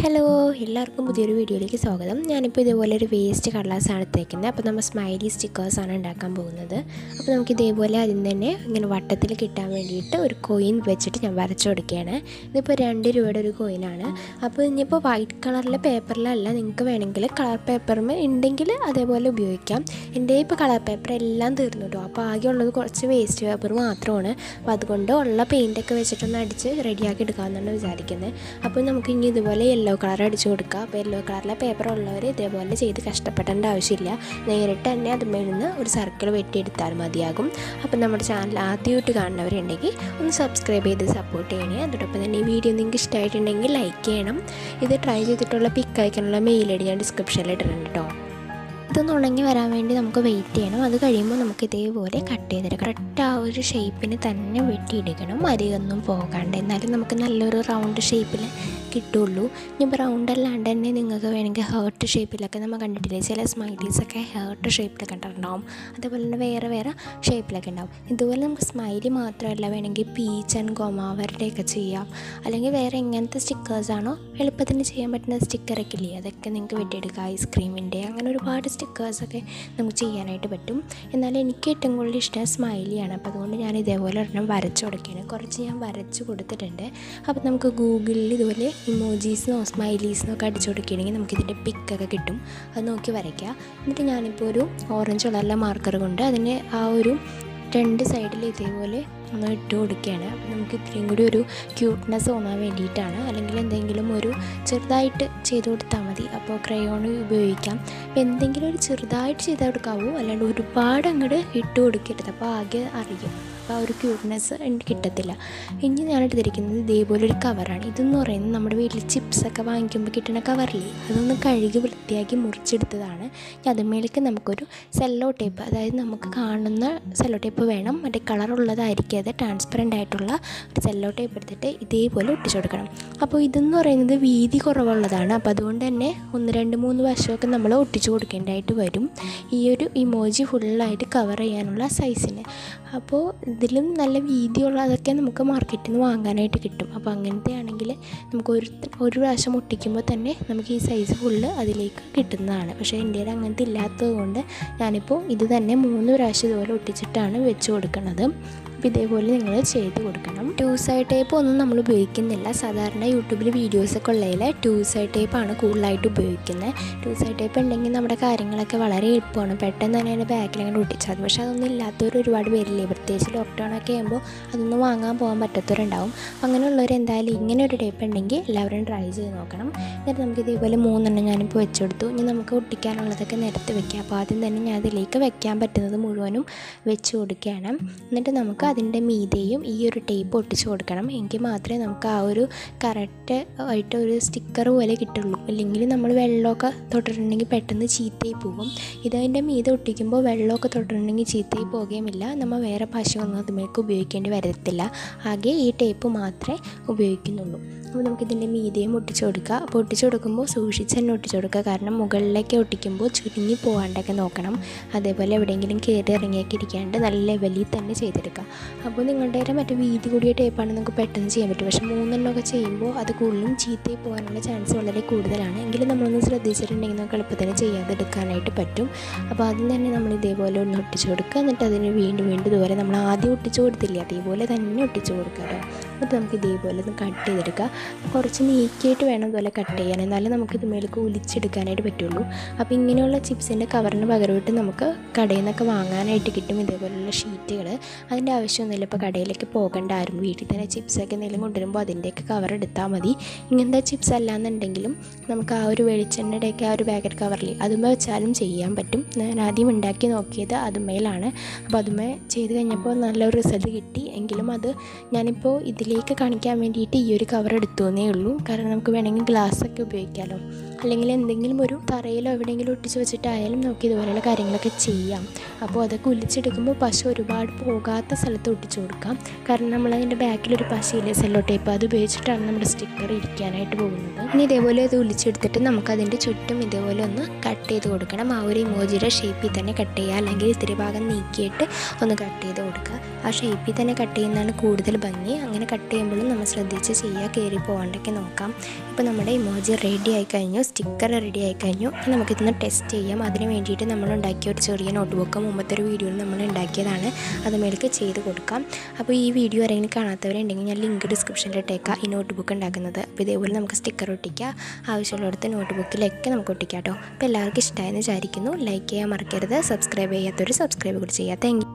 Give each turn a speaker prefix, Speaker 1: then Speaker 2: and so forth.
Speaker 1: hello എല്ലാവർക്കും പുതിയൊരു വീഡിയോയിലേക്ക് സ്വാഗതം ഞാനിപ്പോൾ ഇതേപോലെ ഒരു വേസ്റ്റ് കടലാസാണ് എടുത്തേക്കുന്നത് അപ്പോൾ നമ്മൾ സ്മൈലി സ്റ്റിക്കേഴ്സാണ് ഉണ്ടാക്കാൻ പോകുന്നത് അപ്പോൾ നമുക്ക് ഇതേപോലെ അതിൽ തന്നെ ഇങ്ങനെ വട്ടത്തിൽ കിട്ടാൻ വേണ്ടിയിട്ട് ഒരു കോയിൻ വെച്ചിട്ട് ഞാൻ വരച്ചു കൊടുക്കുകയാണ് ഇതിപ്പോൾ രണ്ട് രൂപയുടെ ഒരു കോയിനാണ് അപ്പോൾ ഇനിയിപ്പോൾ വൈറ്റ് കളറിലെ പേപ്പറിലല്ല നിങ്ങൾക്ക് വേണമെങ്കിൽ കളർ പേപ്പറിൽ ഉണ്ടെങ്കിൽ അതേപോലെ ഉപയോഗിക്കാം എൻ്റെ ഇപ്പോൾ കളർ പേപ്പർ എല്ലാം തീർന്നു കേട്ടോ അപ്പോൾ ആകെ ഉള്ളത് കുറച്ച് വേസ്റ്റ് പേപ്പർ മാത്രമാണ് അപ്പോൾ അതുകൊണ്ട് ഉള്ള പെയിൻറ്റൊക്കെ വെച്ചിട്ടൊന്ന് അടിച്ച് റെഡിയാക്കി എടുക്കാമെന്നാണ് വിചാരിക്കുന്നത് അപ്പോൾ നമുക്ക് ഇനി ഇതുപോലെ യെല്ലോ കളർ അടിച്ചു കൊടുക്കുക അപ്പോൾ യെല്ലോ കളറിലെ പേപ്പർ ഉള്ളവർ ഇതേപോലെ ചെയ്ത് കഷ്ടപ്പെടേണ്ട ആവശ്യമില്ല നേരിട്ട് തന്നെ അത് നിന്ന് ഒരു സർക്കിൾ വെട്ടിയെടുത്താൽ മതിയാകും അപ്പോൾ നമ്മുടെ ചാനൽ ആദ്യമായിട്ട് കാണുന്നവരുണ്ടെങ്കിൽ ഒന്ന് സബ്സ്ക്രൈബ് ചെയ്ത് സപ്പോർട്ട് ചെയ്യണേ അതോടൊപ്പം തന്നെ ഈ വീഡിയോ നിങ്ങൾക്ക് ഇഷ്ടമായിട്ടുണ്ടെങ്കിൽ ലൈക്ക് ചെയ്യണം ഇത് ട്രൈ ചെയ്തിട്ടുള്ള പിക്ക് അയക്കാനുള്ള മെയിൽ ഐ ഡി ഞാൻ ഡിസ്ക്രിപ്ഷനിൽ ഇട്ടിട്ടുണ്ട് കേട്ടോ ഇതൊന്ന് ഉണങ്ങി വരാൻ വേണ്ടി നമുക്ക് വെയിറ്റ് ചെയ്യണം അത് കഴിയുമ്പോൾ നമുക്ക് ഇതേപോലെ കട്ട് ചെയ്തെടുക്കാം കറക്റ്റ് ആ ഒരു ഷേപ്പിന് തന്നെ വെട്ടിയെടുക്കണം അരികൊന്നും പോകാണ്ട് എന്നാലും നമുക്ക് നല്ലൊരു റൗണ്ട് ഷേപ്പിൽ കിട്ടുള്ളൂ ഇനിയിപ്പോൾ റൗണ്ട് അല്ലാണ്ട് തന്നെ നിങ്ങൾക്ക് വേണമെങ്കിൽ ഹേർട്ട് ഷേപ്പിലൊക്കെ നമ്മൾ കണ്ടിട്ടില്ലേ ചില സ്മൈലീസൊക്കെ ഹേർട്ട് ഷേപ്പിലൊക്കെ ഉണ്ടാവും അതേപോലെ തന്നെ വേറെ വേറെ ഷേപ്പിലൊക്കെ ഉണ്ടാവും ഇതുപോലെ നമുക്ക് സ്മൈലി മാത്രമല്ല വേണമെങ്കിൽ പീച്ച് ആൻഡ് ഗോമാവരുടെയൊക്കെ ചെയ്യാം അല്ലെങ്കിൽ വേറെ എങ്ങനത്തെ സ്റ്റിക്കേഴ്സാണോ എളുപ്പത്തിന് ചെയ്യാൻ പറ്റുന്ന സ്റ്റിക്കറൊക്കെ ഇല്ലേ അതൊക്കെ നിങ്ങൾക്ക് വെട്ടിയെടുക്കാം ഐസ്ക്രീമിൻ്റെ അങ്ങനെ ഒരുപാട് സ്റ്റിക്കേഴ്സൊക്കെ നമുക്ക് ചെയ്യാനായിട്ട് പറ്റും എന്നാൽ എനിക്ക് ഏറ്റവും കൂടുതൽ ഇഷ്ടം സ്മൈലിയാണ് അപ്പോൾ അതുകൊണ്ട് ഞാൻ ഇതേപോലെ ഒരെണ്ണം വരച്ചു കൊടുക്കുകയാണ് കുറച്ച് ഞാൻ വരച്ച് കൊടുത്തിട്ടുണ്ട് അപ്പോൾ നമുക്ക് ഗൂഗിളിൽ ഇതുപോലെ ഇമോജീസിനോ സ്മൈലീസിനോ ഒക്കെ അടിച്ചു കൊടുക്കുകയാണെങ്കിൽ നമുക്കിതിൻ്റെ പിക്കൊക്കെ കിട്ടും അത് നോക്കി വരയ്ക്കുക എന്നിട്ട് ഞാനിപ്പോൾ ഒരു ഓറഞ്ച് കളറിലെ മാർക്കർ കൊണ്ട് അതിന് ആ ഒരു രണ്ട് സൈഡിൽ ഇതേപോലെ ഒന്ന് ഇട്ട് കൊടുക്കുകയാണ് അപ്പോൾ നമുക്ക് ഇത്രയും കൂടി ഒരു ക്യൂട്ട്നെസ് തോന്നാൻ വേണ്ടിയിട്ടാണ് അല്ലെങ്കിൽ എന്തെങ്കിലും ഒരു ചെറുതായിട്ട് ചെയ്ത് കൊടുത്താൽ മതി അപ്പോൾ ക്രയോൺ ഉപയോഗിക്കാം അപ്പോൾ എന്തെങ്കിലും ഒരു ചെറുതായിട്ട് ചെയ്ത് കൊടുക്കാവൂ അല്ലാണ്ട് ഒരുപാട് അങ്ങോട്ട് ഇട്ട് കൊടുക്കരുത് അപ്പോൾ ആകെ അറിയും അപ്പോൾ ആ ഒരു ക്യൂട്ട്നെസ് എനിക്ക് കിട്ടത്തില്ല ഇനി ഞാൻ എടുത്തിരിക്കുന്നത് ഇതേപോലെ ഒരു കവറാണ് ഇതെന്ന് പറയുന്നത് നമ്മുടെ വീട്ടിൽ ചിപ്സൊക്കെ വാങ്ങിക്കുമ്പോൾ കിട്ടുന്ന കവറില്ലേ അതൊന്ന് കഴുകി വൃത്തിയാക്കി മുറിച്ചെടുത്തതാണ് അതുമേലേക്ക് നമുക്കൊരു സെല്ലോ ടേപ്പ് അതായത് നമുക്ക് കാണുന്ന സെല്ലോ ടേപ്പ് വേണം മറ്റേ കളറുള്ളതായിരിക്കാതെ ട്രാൻസ്പെറൻ്റ് ആയിട്ടുള്ള ഒരു സെല്ലോ ടേപ്പ് എടുത്തിട്ട് ഇതേപോലെ ഒട്ടിച്ചു കൊടുക്കണം അപ്പോൾ ഇതെന്ന് പറയുന്നത് വീതി കുറവുള്ളതാണ് അപ്പോൾ അതുകൊണ്ട് തന്നെ ഒന്ന് രണ്ട് മൂന്ന് വശമൊക്കെ നമ്മൾ ഒട്ടിച്ചു കൊടുക്കേണ്ടതായിട്ട് വരും ഈ ഒരു ഇമോജി ഫുള്ളായിട്ട് കവർ ചെയ്യാനുള്ള സൈസിന് അപ്പോൾ ഇതിലും നല്ല വീതിയുള്ളതൊക്കെ നമുക്ക് മാർക്കറ്റിൽ നിന്ന് വാങ്ങാനായിട്ട് കിട്ടും അപ്പോൾ അങ്ങനത്തെ ആണെങ്കിൽ നമുക്ക് ഒരു ഒരു പ്രാവശ്യം ഒട്ടിക്കുമ്പോൾ തന്നെ നമുക്ക് ഈ സൈസ് ഫുള്ള് അതിലേക്ക് കിട്ടുന്നതാണ് പക്ഷേ എൻ്റെ അങ്ങനത്തെ ഇല്ലാത്തത് കൊണ്ട് ഞാനിപ്പോൾ ഇത് തന്നെ മൂന്ന് പ്രാവശ്യം ഇതുപോലെ ഒട്ടിച്ചിട്ടാണ് വെച്ച് കൊടുക്കുന്നത് അപ്പോൾ ഇതേപോലെ നിങ്ങൾ ചെയ്ത് കൊടുക്കണം ടൂ സൈഡ് ടേപ്പ് ഒന്നും നമ്മൾ ഉപയോഗിക്കുന്നില്ല സാധാരണ യൂട്യൂബിൽ വീഡിയോസൊക്കെ ഉള്ളതിൽ ടൂ സൈഡ് ടേപ്പാണ് കൂടുതലായിട്ട് ഉപയോഗിക്കുന്നത് ടൂ സൈഡ് ടേപ്പ് ഉണ്ടെങ്കിൽ നമ്മുടെ കാര്യങ്ങളൊക്കെ വളരെ എളുപ്പമാണ് പെട്ടെന്ന് തന്നെ അതിൻ്റെ ബാക്കിൽ അങ്ങനെ ഒട്ടിച്ചാൽ മതി പക്ഷേ അതൊന്നും ഇല്ലാത്തവർ ഒരുപാട് പേരില്ലേ പ്രത്യേകിച്ച് ലോക്ക്ഡൗണൊക്കെ ആകുമ്പോൾ അതൊന്നും വാങ്ങാൻ പോകാൻ പറ്റാത്തവരുണ്ടാവും അങ്ങനെയുള്ളവർ എന്തായാലും ഇങ്ങനെ ഒരു ടേപ്പ് ഉണ്ടെങ്കിൽ എല്ലാവരും ട്രൈ ചെയ്ത് നോക്കണം എന്നിട്ട് നമുക്ക് ഇതേപോലെ മൂന്നെണ്ണം ഞാനിപ്പോൾ വെച്ചെടുത്തു ഇനി നമുക്ക് ഒട്ടിക്കാനുള്ളതൊക്കെ നിരത്തി വെക്കാം അപ്പോൾ ആദ്യം തന്നെ ഞാൻ അതിലേക്ക് വെക്കാൻ പറ്റുന്നത് മുഴുവനും വെച്ച് കൊടുക്കുകയാണ് എന്നിട്ട് നമുക്ക് അതിൻ്റെ മീതെയും ഈ ഒരു ടേപ്പ് ഒട്ടിച്ച് കൊടുക്കണം എങ്കിൽ മാത്രമേ നമുക്ക് ആ ഒരു കറക്റ്റ് ആയിട്ട് ഒരു സ്റ്റിക്കർ പോലെ കിട്ടുള്ളൂ അല്ലെങ്കിൽ നമ്മൾ വെള്ളമൊക്കെ തൊട്ടിട്ടുണ്ടെങ്കിൽ പെട്ടെന്ന് ചീത്തയായി പോകും ഇതതിൻ്റെ മീതെ ഒട്ടിക്കുമ്പോൾ വെള്ളമൊക്കെ തൊട്ടിട്ടുണ്ടെങ്കിൽ ചീത്തയായി പോകുകയുമില്ല നമ്മൾ വേറെ പശയൊന്നും അതുമേക്ക് ഉപയോഗിക്കേണ്ടി വരത്തില്ല ആകെ ഈ ടേപ്പ് മാത്രമേ ഉപയോഗിക്കുന്നുള്ളൂ അപ്പോൾ നമുക്കിതിൻ്റെ മീതിയും ഒട്ടിച്ചു കൊടുക്കുക അപ്പോൾ ഒട്ടിച്ചു കൊടുക്കുമ്പോൾ സൂക്ഷിച്ച് തന്നെ ഒട്ടിച്ചു കൊടുക്കുക കാരണം മുകളിലേക്ക് ഒട്ടിക്കുമ്പോൾ ചുരുങ്ങി പോകാണ്ടൊക്കെ നോക്കണം അതേപോലെ എവിടെയെങ്കിലും കയറി ഇറങ്ങിയൊക്കെ ഇരിക്കാണ്ട് നല്ല ലെവലിൽ തന്നെ ചെയ്തെടുക്കുക അപ്പോൾ നിങ്ങളുടെ കയ്യിൽ മറ്റേ വീതി കൂടിയ ടേപ്പാണ് നമുക്ക് പെട്ടെന്ന് ചെയ്യാൻ പറ്റും പക്ഷേ മൂന്നെണ്ണമൊക്കെ ചെയ്യുമ്പോൾ അത് കൂടുതലും ചീത്തയായി പോകാനുള്ള ചാൻസ് വളരെ കൂടുതലാണ് എങ്കിലും നമ്മളൊന്ന് ശ്രദ്ധിച്ചിട്ടുണ്ടെങ്കിൽ നമുക്ക് എളുപ്പത്തിൽ ചെയ്യാതെ എടുക്കാനായിട്ട് പറ്റും അപ്പോൾ ആദ്യം തന്നെ നമ്മൾ ഇതേപോലെ ഒന്ന് ഒട്ടിച്ചു കൊടുക്കുക എന്നിട്ട് അതിന് വീണ്ടും വീണ്ടും ഇതുപോലെ നമ്മൾ ആദ്യം ഒട്ടിച്ചു കൊടുത്തില്ലേ അതേപോലെ തന്നെ ഒട്ടിച്ചു കൊടുക്കുക കേട്ടോ എന്നിട്ട് നമുക്ക് ഇതേപോലെ ഒന്ന് കട്ട് ചെയ്തെടുക്കുക കുറച്ച് നീക്കിയിട്ട് വേണം ഇതുപോലെ കട്ട് ചെയ്യാൻ എന്നാലും നമുക്ക് ഇത് മേലേക്ക് ഒലിച്ചെടുക്കാനായിട്ട് പറ്റുള്ളൂ അപ്പോൾ ഇങ്ങനെയുള്ള ചിപ്സിൻ്റെ കവറിന് പകരമായിട്ട് നമുക്ക് കടയിൽ നിന്നൊക്കെ വാങ്ങാനായിട്ട് കിട്ടും ഇതേപോലെയുള്ള ഷീറ്റുകൾ അതിൻ്റെ ആവശ്യമൊന്നുമില്ല ഇപ്പോൾ കടയിലേക്ക് പോകേണ്ട ആരും വീട്ടിൽ തന്നെ ചിപ്സൊക്കെ എന്തെങ്കിലും കൊണ്ടുവരുമ്പോൾ അതിൻ്റെയൊക്കെ കവർ എടുത്താൽ മതി ഇങ്ങനത്തെ ചിപ്സ് അല്ലാന്നുണ്ടെങ്കിലും നമുക്ക് ആ ഒരു വെളിച്ചെണ്ണയുടെയൊക്കെ ആ ഒരു പാക്കറ്റ് കവറിൽ അതുമേ വെച്ചാലും ചെയ്യാൻ പറ്റും ഞാൻ ആദ്യം ഉണ്ടാക്കി നോക്കിയത് അതുമേലാണ് അപ്പോൾ അതുമേ ചെയ്ത് കഴിഞ്ഞപ്പോൾ നല്ലൊരു റിസൾട്ട് കിട്ടി എങ്കിലും അത് ഞാനിപ്പോൾ ഇതിലേക്ക് കാണിക്കാൻ വേണ്ടിയിട്ട് ഈ ഒരു കവർ എടുത്തു എന്നേ ഉള്ളൂ കാരണം നമുക്ക് വേണമെങ്കിൽ ഗ്ലാസ്സൊക്കെ ഉപയോഗിക്കാമല്ലോ അല്ലെങ്കിൽ എന്തെങ്കിലും ഒരു തറയിലോ എവിടെയെങ്കിലും ഒട്ടിച്ച് വെച്ചിട്ടായാലും നമുക്ക് ഇതുപോലെയുള്ള കാര്യങ്ങളൊക്കെ ചെയ്യാം അപ്പോൾ അതൊക്കെ ഒലിച്ചെടുക്കുമ്പോൾ പശ ഒരുപാട് പോകാത്ത സ്ഥലത്ത് ഒട്ടിച്ച് കൊടുക്കാം കാരണം നമ്മളതിൻ്റെ ബാക്കിലൊരു പശയില്ലേ സെല്ലോ ടേപ്പ് അത് ഉപയോഗിച്ചിട്ടാണ് നമ്മുടെ സ്റ്റിക്കർ ഇരിക്കാനായിട്ട് പോകുന്നത് ഇനി ഇതേപോലെ അത് ഒലിച്ചെടുത്തിട്ട് നമുക്കതിൻ്റെ ചുറ്റും ഇതേപോലെ ഒന്ന് കട്ട് ചെയ്ത് കൊടുക്കണം ആ ഒരു ഇമോജിയുടെ ഷേപ്പിൽ തന്നെ കട്ട് ചെയ്യുക അല്ലെങ്കിൽ ഇത്തിരി ഭാഗം നീക്കിയിട്ട് ഒന്ന് കട്ട് ചെയ്ത് കൊടുക്കുക ആ ഷേപ്പിൽ തന്നെ കട്ട് ചെയ്യുന്നതാണ് കൂടുതൽ ഭംഗി അങ്ങനെ കട്ട് ചെയ്യുമ്പോഴും നമ്മൾ ശ്രദ്ധിച്ച് ചെയ്യുക കയറി പോകാണ്ടൊക്കെ നോക്കാം ഇപ്പോൾ നമ്മുടെ ഇമോജി റെഡി ആയി കഴിഞ്ഞു സ്റ്റിക്കർ റെഡി ആയി കഴിഞ്ഞു ഇനി നമുക്കിതൊന്ന് ടെസ്റ്റ് ചെയ്യാം അതിന് വേണ്ടിയിട്ട് നമ്മൾ ഉണ്ടാക്കിയ ഒരു ചെറിയ നോട്ട്ബുക്ക് മുമ്പത്തെ ഒരു വീഡിയോയിൽ നമ്മൾ ഉണ്ടാക്കിയതാണ് അത് മേലേക്ക് ചെയ്ത് കൊടുക്കാം അപ്പോൾ ഈ വീഡിയോ ആരെങ്കിലും കാണാത്തവരുണ്ടെങ്കിൽ ഞാൻ ലിങ്ക് ഡിസ്ക്രിപ്ഷനിൽ ഇട്ടേക്കാം ഈ നോട്ട്ബുക്ക് ഉണ്ടാക്കുന്നത് അപ്പോൾ ഇതേപോലെ നമുക്ക് സ്റ്റിക്കർ ഒട്ടിക്കുക ആവശ്യമുള്ളിടത്ത് നോട്ട്ബുക്കിലൊക്കെ നമുക്ക് ഒട്ടിക്കാം കേട്ടോ അപ്പോൾ എല്ലാവർക്കും ഇഷ്ടമായെന്ന് വിചാരിക്കുന്നു ലൈക്ക് ചെയ്യാൻ മറക്കരുത് സബ്സ്ക്രൈബ് ചെയ്യാത്തവർ സബ്സ്ക്രൈബ് കൂടി ചെയ്യുക താങ്ക്